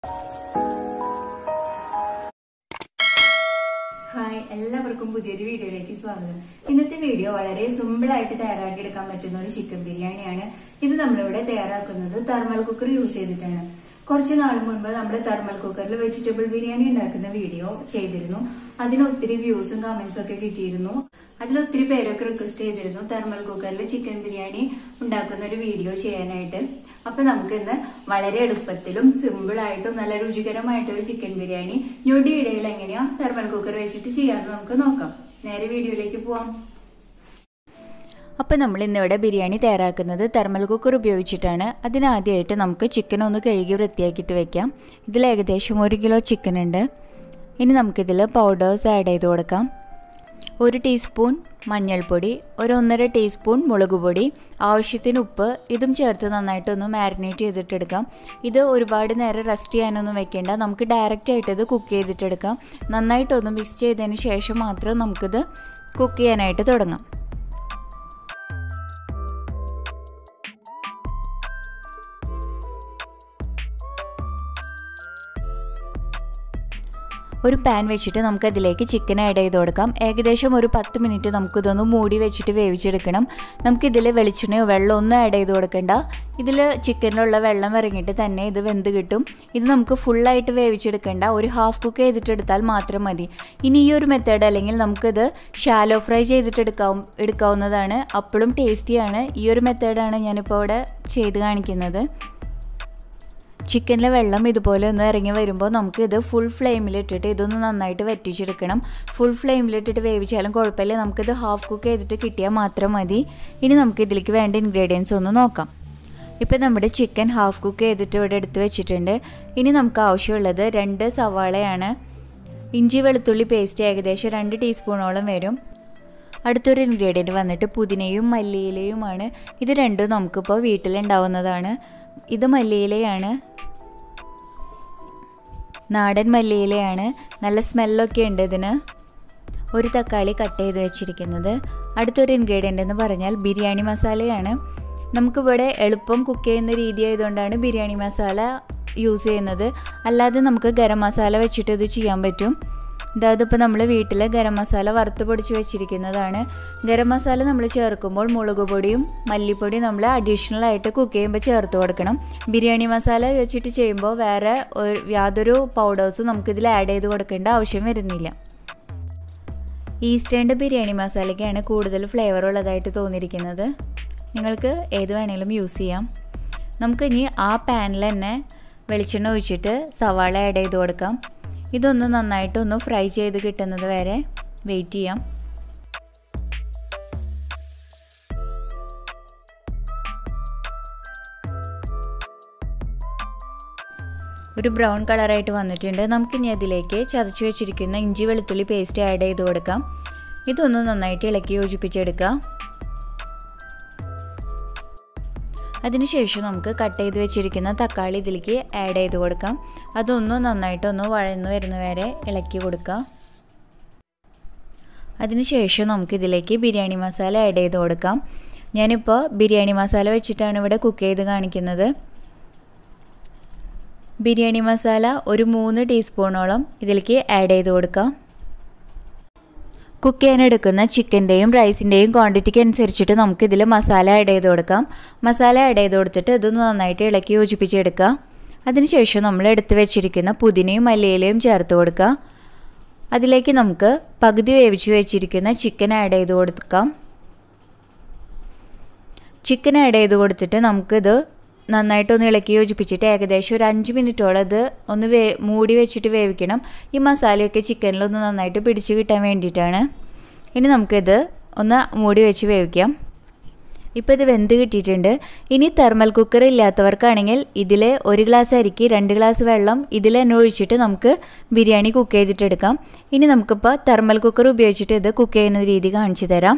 hi എല്ലാവർക്കും പുതിയൊരു വീഡിയോയിലേക്ക് സ്വാഗതം ഇന്നത്തെ വീഡിയോ വളരെ സിമ്പിൾ ആയിട്ട് തയ്യാറാക്കി എടുക്കാൻ പറ്റുന്ന ഒരു ചിക്കൻ ബിരിയാണിയാണ് ഇത് നമ്മളിവിടെ തയ്യാറാക്കുന്നത് തെർമൽ കുക്കർ യൂസ് ചെയ്തിട്ടാണ് കുറച്ച് നാൾ മുൻപ് നമ്മൾ തെർമൽ കുക്കറിൽ വെജിറ്റബിൾ ബിരിയാണി ഉണ്ടാക്കുന്ന വീഡിയോ ചെയ്തിരുന്നു അതിന് ഒത്തിരി വ്യൂസും കമന്റ്സും ഒക്കെ കിട്ടിയിരുന്നു അതിൽ ഒത്തിരി പേരൊക്കെ റിക്വസ്റ്റ് ചെയ്തിരുന്നു തെർമൽ കുക്കറിൽ ചിക്കൻ ബിരിയാണി ഉണ്ടാക്കുന്ന ഒരു വീഡിയോ ചെയ്യാനായിട്ട് അപ്പൊ നമുക്ക് ഇന്ന് വളരെ എളുപ്പത്തിലും സിമ്പിൾ ആയിട്ടും നല്ല രുചികരമായിട്ടും ഒരു ചിക്കൻ ബിരിയാണി ഞൊടിയിടയിൽ എങ്ങനെയാ തെർമൽ കുക്കർ വെച്ചിട്ട് ചെയ്യാമെന്ന് നമുക്ക് നോക്കാം നേരെ വീഡിയോയിലേക്ക് പോവാം അപ്പോൾ നമ്മൾ ഇന്നിവിടെ ബിരിയാണി തയ്യാറാക്കുന്നത് തെർമൽ കുക്കർ ഉപയോഗിച്ചിട്ടാണ് അതിനാദ്യമായിട്ട് നമുക്ക് ചിക്കൻ ഒന്ന് കഴുകി വൃത്തിയാക്കിയിട്ട് വെക്കാം ഇതിൽ ഏകദേശം ഒരു കിലോ ചിക്കൻ ഉണ്ട് ഇനി നമുക്കിതിൽ പൗഡേഴ്സ് ആഡ് ചെയ്ത് കൊടുക്കാം ഒരു ടീസ്പൂൺ മഞ്ഞൾപ്പൊടി ഒരു ഒന്നര ടീസ്പൂൺ മുളക് പൊടി ആവശ്യത്തിന് ഉപ്പ് ഇതും ചേർത്ത് നന്നായിട്ടൊന്ന് മാരിനേറ്റ് ചെയ്തിട്ടെടുക്കാം ഇത് ഒരുപാട് നേരം റെസ്റ്റ് ചെയ്യാനൊന്നും വെക്കേണ്ട നമുക്ക് ഡയറക്റ്റ് ആയിട്ട് ഇത് കുക്ക് ചെയ്തിട്ടെടുക്കാം നന്നായിട്ടൊന്ന് മിക്സ് ചെയ്തതിന് ശേഷം മാത്രം നമുക്കിത് കുക്ക് ചെയ്യാനായിട്ട് തുടങ്ങാം ഒരു പാൻ വെച്ചിട്ട് നമുക്ക് അതിലേക്ക് ചിക്കൻ ആഡ് ചെയ്ത് കൊടുക്കാം ഏകദേശം ഒരു പത്ത് മിനിറ്റ് നമുക്കിതൊന്ന് മൂടി വെച്ചിട്ട് വേവിച്ചെടുക്കണം നമുക്കിതിൽ വെളിച്ചെണ്ണയോ വെള്ളം ഒന്നും ആഡ് ചെയ്ത് കൊടുക്കണ്ട ഇതിൽ ചിക്കനിലുള്ള വെള്ളം ഇറങ്ങിയിട്ട് തന്നെ ഇത് വെന്ത് കിട്ടും ഇത് നമുക്ക് ഫുള്ളായിട്ട് വേവിച്ചെടുക്കേണ്ട ഒരു ഹാഫ് കുക്ക് ചെയ്തിട്ടെടുത്താൽ മാത്രം മതി ഇനി ഈ ഒരു മെത്തേഡ് അല്ലെങ്കിൽ നമുക്കിത് ഷാലോ ഫ്രൈ ചെയ്തിട്ട് എടുക്കാവും എടുക്കാവുന്നതാണ് അപ്പോഴും ടേസ്റ്റിയാണ് ഈ ഒരു മെത്തേഡാണ് ഞാനിപ്പോൾ ഇവിടെ ചെയ്ത് കാണിക്കുന്നത് ചിക്കനിലെ വെള്ളം ഇതുപോലെ ഒന്ന് ഇറങ്ങി വരുമ്പോൾ നമുക്ക് ഇത് ഫുൾ ഫ്ലെയിമിലിട്ടിട്ട് ഇതൊന്ന് നന്നായിട്ട് വറ്റിച്ചെടുക്കണം ഫുൾ ഫ്ലെയിമിലിട്ടിട്ട് വേവിച്ചാലും കുഴപ്പമില്ല നമുക്കിത് ഹാഫ് കുക്ക് ചെയ്തിട്ട് കിട്ടിയാൽ മാത്രം മതി ഇനി നമുക്ക് ഇതിലേക്ക് വേണ്ട ഇൻഗ്രീഡിയൻസ് ഒന്ന് നോക്കാം ഇപ്പോൾ നമ്മുടെ ചിക്കൻ ഹാഫ് കുക്ക് ചെയ്തിട്ട് ഇവിടെ എടുത്ത് വെച്ചിട്ടുണ്ട് ഇനി നമുക്ക് ആവശ്യമുള്ളത് രണ്ട് സവാളയാണ് ഇഞ്ചി വെളുത്തുള്ളി പേസ്റ്റ് ഏകദേശം രണ്ട് ടീസ്പൂണോളം വരും അടുത്തൊരു ഇൻഗ്രീഡിയൻറ്റ് വന്നിട്ട് പുതിനയും മല്ലിയിലയുമാണ് ഇത് രണ്ടും നമുക്കിപ്പോൾ വീട്ടിലുണ്ടാവുന്നതാണ് ഇത് മല്ലിയിലയാണ് നാടൻ മല്ലിയിലയാണ് നല്ല സ്മെല്ലൊക്കെ ഉണ്ട് ഇതിന് ഒരു തക്കാളി കട്ട് ചെയ്ത് വെച്ചിരിക്കുന്നത് അടുത്തൊരു ഇൻഗ്രീഡിയൻ്റ് എന്ന് പറഞ്ഞാൽ ബിരിയാണി മസാലയാണ് നമുക്കിവിടെ എളുപ്പം കുക്ക് ചെയ്യുന്ന രീതി ആയതുകൊണ്ടാണ് ബിരിയാണി മസാല യൂസ് ചെയ്യുന്നത് അല്ലാതെ നമുക്ക് ഗരം മസാല വെച്ചിട്ട് ഇത് ചെയ്യാൻ പറ്റും അതായത് ഇപ്പോൾ നമ്മൾ വീട്ടിൽ ഗരം മസാല വറുത്ത് പൊടിച്ച് വെച്ചിരിക്കുന്നതാണ് ഗരം മസാല നമ്മൾ ചേർക്കുമ്പോൾ മുളക് പൊടിയും മല്ലിപ്പൊടിയും നമ്മൾ അഡീഷണൽ ആയിട്ട് കുക്ക് ചെയ്യുമ്പോൾ ചേർത്ത് കൊടുക്കണം ബിരിയാണി മസാല വെച്ചിട്ട് ചെയ്യുമ്പോൾ വേറെ യാതൊരു പൗഡേഴ്സും നമുക്കിതിൽ ആഡ് ചെയ്ത് കൊടുക്കേണ്ട ആവശ്യം വരുന്നില്ല ഈസ്റ്റേണിൻ്റെ ബിരിയാണി മസാലയ്ക്കാണ് കൂടുതൽ ഫ്ലേവർ ഉള്ളതായിട്ട് തോന്നിയിരിക്കുന്നത് നിങ്ങൾക്ക് ഏത് വേണമെങ്കിലും യൂസ് ചെയ്യാം നമുക്കിനി ആ പാനിൽ തന്നെ വെളിച്ചെണ്ണ ഒഴിച്ചിട്ട് സവാള ആഡ് ചെയ്ത് കൊടുക്കാം ഇതൊന്ന് നന്നായിട്ടൊന്ന് ഫ്രൈ ചെയ്ത് കിട്ടുന്നത് വരെ വെയിറ്റ് ചെയ്യാം ഒരു ബ്രൗൺ കളറായിട്ട് വന്നിട്ടുണ്ട് നമുക്കിനി അതിലേക്ക് ചതച്ച് വെച്ചിരിക്കുന്ന ഇഞ്ചി വെളുത്തുള്ളി പേസ്റ്റ് ആഡ് ചെയ്ത് കൊടുക്കാം ഇതൊന്ന് നന്നായിട്ട് ഇളക്കി യോജിപ്പിച്ചെടുക്കാം അതിനുശേഷം നമുക്ക് കട്ട് ചെയ്ത് വെച്ചിരിക്കുന്ന തക്കാളി ഇതിലേക്ക് ആഡ് ചെയ്ത് കൊടുക്കാം അതൊന്ന് നന്നായിട്ടൊന്ന് വഴന്ന് വരുന്ന വരെ ഇളക്കി കൊടുക്കുക അതിനുശേഷം നമുക്ക് ഇതിലേക്ക് ബിരിയാണി മസാല ആഡ് ചെയ്ത് കൊടുക്കാം ഞാനിപ്പോൾ ബിരിയാണി മസാല വെച്ചിട്ടാണ് ഇവിടെ കുക്ക് ചെയ്ത് കാണിക്കുന്നത് ബിരിയാണി മസാല ഒരു മൂന്ന് ടീസ്പൂണോളം ഇതിലേക്ക് ആഡ് ചെയ്ത് കൊടുക്കാം കുക്ക് ചെയ്യാനെടുക്കുന്ന ചിക്കൻ്റെയും റൈസിൻ്റെയും ക്വാണ്ടിറ്റിക്ക് അനുസരിച്ചിട്ട് നമുക്ക് ഇതിൽ മസാല ആഡ് ചെയ്ത് കൊടുക്കാം മസാല ആഡ് ചെയ്ത് കൊടുത്തിട്ട് ഇതൊന്ന് നന്നായിട്ട് ഇളക്കി യോജിപ്പിച്ചെടുക്കുക അതിനുശേഷം നമ്മൾ എടുത്ത് വെച്ചിരിക്കുന്ന പുതിനയും മല്ലിയിലയും ചേർത്ത് കൊടുക്കുക അതിലേക്ക് നമുക്ക് പകുതി വേവിച്ച് വെച്ചിരിക്കുന്ന ചിക്കൻ ആഡ് ചെയ്ത് കൊടുക്കാം ചിക്കൻ ആഡ് ചെയ്ത് കൊടുത്തിട്ട് നമുക്കിത് നന്നായിട്ടൊന്ന് ഇളക്കി യോജിപ്പിച്ചിട്ട് ഏകദേശം ഒരു അഞ്ച് മിനിറ്റോളം ഇത് ഒന്ന് വേ മൂടി വെച്ചിട്ട് വേവിക്കണം ഈ മസാലയൊക്കെ ചിക്കനിലൊന്ന് നന്നായിട്ട് പിടിച്ച് കിട്ടാൻ വേണ്ടിയിട്ടാണ് ഇനി നമുക്കിത് ഒന്ന് മൂടി വെച്ച് വേവിക്കാം ഇപ്പോൾ ഇത് വെന്ത് കിട്ടിയിട്ടുണ്ട് ഇനി തെർമൽ കുക്കർ ഇല്ലാത്തവർക്കാണെങ്കിൽ ഇതിൽ ഒരു ഗ്ലാസ് അരിക്ക് രണ്ട് ഗ്ലാസ് വെള്ളം ഇതിൽ തന്നെ ഒഴിച്ചിട്ട് നമുക്ക് ബിരിയാണി കുക്ക് ചെയ്തിട്ടെടുക്കാം ഇനി നമുക്കിപ്പോൾ തെർമൽ കുക്കർ ഉപയോഗിച്ചിട്ട് ഇത് കുക്ക് ചെയ്യുന്ന രീതി കാണിച്ചു തരാം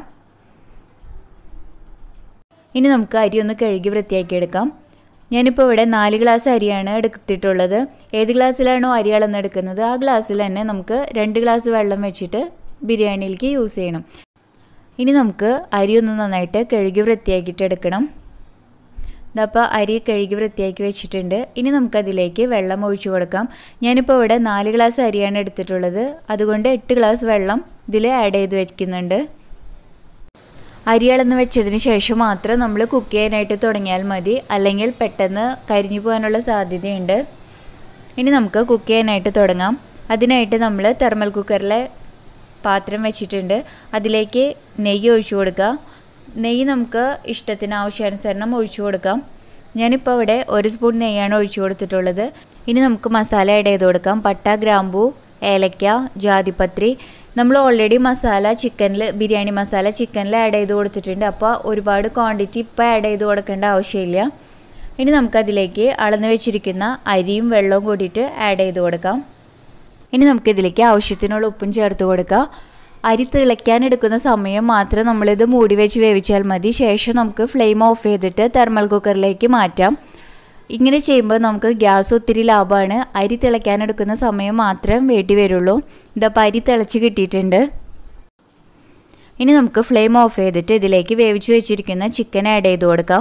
ഇനി നമുക്ക് അരി ഒന്ന് കഴുകി വൃത്തിയാക്കി എടുക്കാം ഞാനിപ്പോൾ ഇവിടെ നാല് ഗ്ലാസ് അരിയാണ് എടുത്തിട്ടുള്ളത് ഏത് ഗ്ലാസ്സിലാണോ അരി അളന്നെടുക്കുന്നത് ആ ഗ്ലാസ്സിൽ തന്നെ നമുക്ക് രണ്ട് ഗ്ലാസ് വെള്ളം വെച്ചിട്ട് ബിരിയാണിയിലേക്ക് യൂസ് ചെയ്യണം ഇനി നമുക്ക് അരി ഒന്ന് നന്നായിട്ട് കഴുകി വൃത്തിയാക്കിയിട്ട് എടുക്കണം ഇതപ്പോൾ അരി കഴുകി വൃത്തിയാക്കി വെച്ചിട്ടുണ്ട് ഇനി നമുക്കതിലേക്ക് വെള്ളം ഒഴിച്ചു കൊടുക്കാം ഞാനിപ്പോൾ ഇവിടെ നാല് ഗ്ലാസ് അരിയാണ് എടുത്തിട്ടുള്ളത് അതുകൊണ്ട് എട്ട് ഗ്ലാസ് വെള്ളം ഇതിൽ ആഡ് ചെയ്ത് വെക്കുന്നുണ്ട് അരി അളന്ന് വെച്ചതിന് ശേഷം മാത്രം നമ്മൾ കുക്ക് ചെയ്യാനായിട്ട് തുടങ്ങിയാൽ മതി അല്ലെങ്കിൽ പെട്ടെന്ന് കരിഞ്ഞു പോകാനുള്ള സാധ്യതയുണ്ട് ഇനി നമുക്ക് കുക്ക് ചെയ്യാനായിട്ട് തുടങ്ങാം അതിനായിട്ട് നമ്മൾ തെർമൽ കുക്കറിലെ പാത്രം വെച്ചിട്ടുണ്ട് അതിലേക്ക് നെയ്യ് ഒഴിച്ചു കൊടുക്കുക നെയ്യ് നമുക്ക് ഇഷ്ടത്തിന് ആവശ്യാനുസരണം ഒഴിച്ചു കൊടുക്കാം ഞാനിപ്പോൾ ഇവിടെ ഒരു സ്പൂൺ നെയ്യാണ് ഒഴിച്ചു കൊടുത്തിട്ടുള്ളത് ഇനി നമുക്ക് മസാല ആഡ് ചെയ്ത് കൊടുക്കാം പട്ട ഗ്രാമ്പൂ ഏലക്ക ജാതിപത്രി നമ്മൾ ഓൾറെഡി മസാല ചിക്കനിൽ ബിരിയാണി മസാല ചിക്കനിൽ ആഡ് ചെയ്ത് കൊടുത്തിട്ടുണ്ട് അപ്പോൾ ഒരുപാട് ക്വാണ്ടിറ്റി ഇപ്പോൾ ആഡ് ചെയ്ത് കൊടുക്കേണ്ട ആവശ്യമില്ല ഇനി നമുക്കതിലേക്ക് അളന്ന് വെച്ചിരിക്കുന്ന അരിയും വെള്ളവും കൂടിയിട്ട് ആഡ് ചെയ്ത് കൊടുക്കാം ഇനി നമുക്കിതിലേക്ക് ആവശ്യത്തിനുള്ള ഉപ്പും ചേർത്ത് കൊടുക്കുക അരി തിളയ്ക്കാൻ എടുക്കുന്ന സമയം മാത്രം നമ്മളിത് മൂടി വെച്ച് വേവിച്ചാൽ മതി ശേഷം നമുക്ക് ഫ്ലെയിം ഓഫ് ചെയ്തിട്ട് തെർമൽ കുക്കറിലേക്ക് മാറ്റാം ഇങ്ങനെ ചെയ്യുമ്പോൾ നമുക്ക് ഗ്യാസ് ഒത്തിരി ലാഭമാണ് അരി തിളയ്ക്കാൻ എടുക്കുന്ന സമയം മാത്രം വേണ്ടി വരുള്ളൂ ഇതപ്പോൾ അരി തിളച്ച് കിട്ടിയിട്ടുണ്ട് ഇനി നമുക്ക് ഫ്ലെയിം ഓഫ് ചെയ്തിട്ട് ഇതിലേക്ക് വേവിച്ച് വെച്ചിരിക്കുന്ന ചിക്കൻ ആഡ് ചെയ്ത് കൊടുക്കാം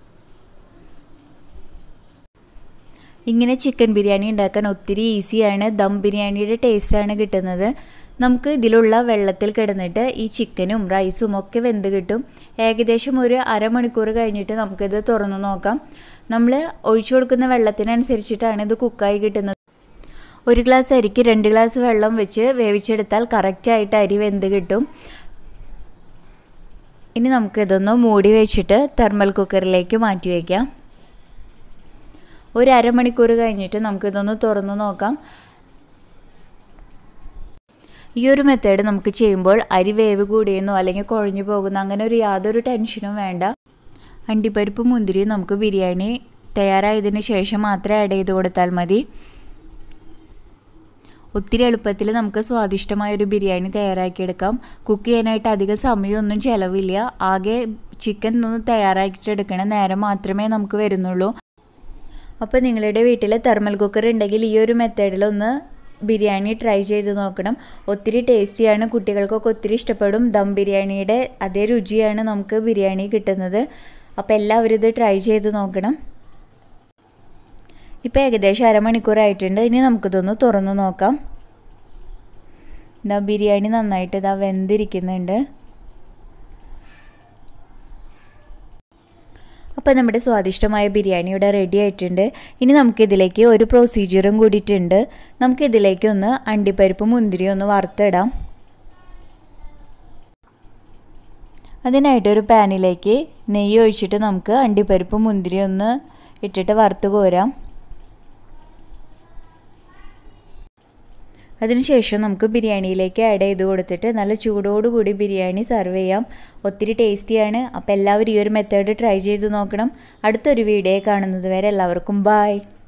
ഇങ്ങനെ ചിക്കൻ ബിരിയാണി ഉണ്ടാക്കാൻ ഒത്തിരി ഈസിയാണ് ദം ബിരിയാണിയുടെ ടേസ്റ്റാണ് കിട്ടുന്നത് നമുക്ക് ഇതിലുള്ള വെള്ളത്തിൽ കിടന്നിട്ട് ഈ ചിക്കനും റൈസും ഒക്കെ വെന്ത് കിട്ടും ഏകദേശം ഒരു അരമണിക്കൂർ കഴിഞ്ഞിട്ട് നമുക്കിത് തുറന്നു നോക്കാം നമ്മൾ ഒഴിച്ചു കൊടുക്കുന്ന വെള്ളത്തിനനുസരിച്ചിട്ടാണ് ഇത് കുക്കായി കിട്ടുന്നത് ഒരു ഗ്ലാസ് അരിക്ക് രണ്ട് ഗ്ലാസ് വെള്ളം വെച്ച് വേവിച്ചെടുത്താൽ കറക്റ്റായിട്ട് അരി വെന്ത് കിട്ടും ഇനി നമുക്കിതൊന്ന് മൂടി വെച്ചിട്ട് തെർമൽ കുക്കറിലേക്ക് മാറ്റി വയ്ക്കാം ഒരു അരമണിക്കൂർ കഴിഞ്ഞിട്ട് നമുക്കിതൊന്ന് തുറന്നു നോക്കാം ഈ ഒരു മെത്തേഡ് നമുക്ക് ചെയ്യുമ്പോൾ അരി വേവ് കൂടിയെന്നോ അല്ലെങ്കിൽ കുഴഞ്ഞു പോകുന്ന അങ്ങനെ ഒരു യാതൊരു ടെൻഷനും വേണ്ട അണ്ടിപ്പരിപ്പ് മുന്തിരിയും നമുക്ക് ബിരിയാണി തയ്യാറായതിന് ശേഷം മാത്രം ആഡ് ചെയ്ത് കൊടുത്താൽ മതി ഒത്തിരി എളുപ്പത്തിൽ നമുക്ക് സ്വാദിഷ്ടമായ ഒരു ബിരിയാണി തയ്യാറാക്കിയെടുക്കാം കുക്ക് ചെയ്യാനായിട്ട് അധികം സമയമൊന്നും ചിലവില്ല ആകെ ചിക്കൻ ഒന്ന് തയ്യാറാക്കിയിട്ടെടുക്കണ നേരം മാത്രമേ നമുക്ക് വരുന്നുള്ളൂ അപ്പോൾ നിങ്ങളുടെ വീട്ടിൽ തെർമൽ കുക്കർ ഉണ്ടെങ്കിൽ ഈ ഒരു മെത്തേഡിലൊന്ന് ബിരിയാണി ട്രൈ ചെയ്ത് നോക്കണം ഒത്തിരി ടേസ്റ്റിയാണ് കുട്ടികൾക്കൊക്കെ ഒത്തിരി ഇഷ്ടപ്പെടും ദം ബിരിയാണിയുടെ അതേ രുചിയാണ് നമുക്ക് ബിരിയാണി കിട്ടുന്നത് അപ്പോൾ എല്ലാവരും ഇത് ട്രൈ ചെയ്ത് നോക്കണം ഇപ്പോൾ ഏകദേശം അരമണിക്കൂറായിട്ടുണ്ട് ഇനി നമുക്കിതൊന്ന് തുറന്ന് നോക്കാം ഇതാ ബിരിയാണി നന്നായിട്ട് ഇതാ വെന്തിരിക്കുന്നുണ്ട് അപ്പോൾ നമ്മുടെ സ്വാദിഷ്ടമായ ബിരിയാണി ഇവിടെ റെഡി ആയിട്ടുണ്ട് ഇനി നമുക്കിതിലേക്ക് ഒരു പ്രൊസീജിയറും കൂടിയിട്ടുണ്ട് നമുക്കിതിലേക്ക് ഒന്ന് അണ്ടിപ്പരിപ്പ് മുന്തിരി ഒന്ന് വറുത്തിടാം അതിനായിട്ട് ഒരു പാനിലേക്ക് നെയ്യ് ഒഴിച്ചിട്ട് നമുക്ക് അണ്ടിപ്പരിപ്പ് മുന്തിരി ഒന്ന് ഇട്ടിട്ട് വറുത്ത് കോരാം അതിനുശേഷം നമുക്ക് ബിരിയാണിയിലേക്ക് ആഡ് ചെയ്ത് കൊടുത്തിട്ട് നല്ല ചൂടോടുകൂടി ബിരിയാണി സെർവ് ചെയ്യാം ഒത്തിരി ടേസ്റ്റിയാണ് അപ്പോൾ എല്ലാവരും ഈ ഒരു മെത്തേഡ് ട്രൈ ചെയ്ത് നോക്കണം അടുത്തൊരു വീഡിയോ കാണുന്നത് വരെ എല്ലാവർക്കും ബായ്